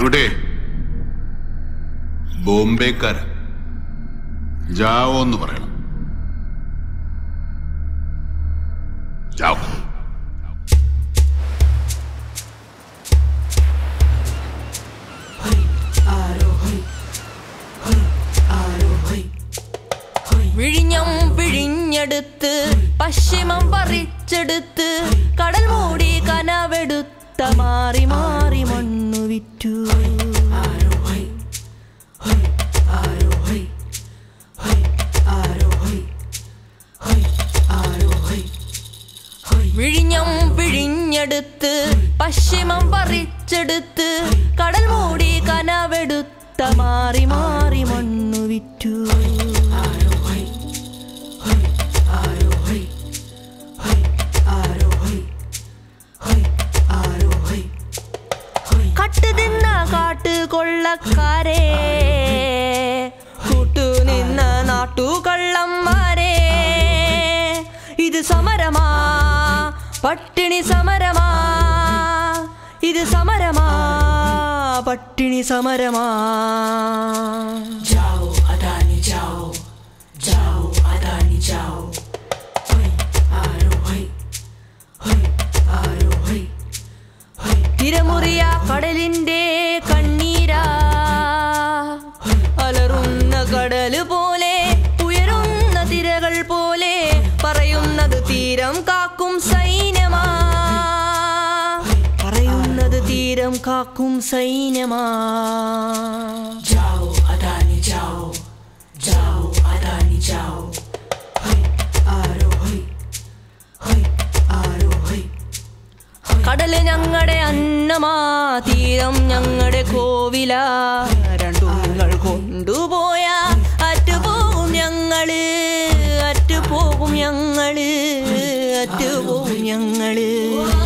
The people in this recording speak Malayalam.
ഇവിടെ ബോംബെക്കാര ജാവോ എന്ന് പറയണം ജാവോ വിഴിഞ്ഞം വിഴിഞ്ഞെടുത്ത് പശ്ചിമം പറിച്ചെടുത്ത് കടൽ മൂടി കനവെടുത്ത മാറി മാറി മണ്ണു വിറ്റു വിഴിഞ്ഞം വിഴിഞ്ഞെടുത്ത് പശ്ചിമം പറിച്ചെടുത്ത് കടൽ മൂടി കനവെടുത്ത മാറി മാറി മണ്ണു വിറ്റു കട്ട് തിന്ന കാട്ട് കൊള്ളക്കാരെ കൂട്ടു നിന്ന നാട്ടുകള്ളന്മാരെ ഇത് സമരമാ പട്ടിണി സമരമാ ഇത് സമരമാ പട്ടിണി സമരമാ जाओ अदानी जाओ जाओ अदानी जाओ होय आरो होय होय आरो होय തിരമുറിയ കടലിന്റെ കണ്ണീരാ അലറുന്ന കടല് പോലെ ഉയരുന്ന തിരകൾ പോലെ പറയുന്നത് തീരം കാക്കും സൈന്യമാ പറയുന്നത് തീരം കാക്കും സൈന്യമാ जाओ अदानी जाओ जाओ अदानी जाओ होय आरो होय होय आरो होय കടല് ഞങ്ങളുടെ അന്നമാ തീരം ഞങ്ങളുടെ കോവില രണ്ടുങ്ങൾ കൊണ്ടുപോയ അറ്റുപോകും ഞങ്ങള് അറ്റുപോകും ഞങ്ങള് അറ്റുപോകും ഞങ്ങള്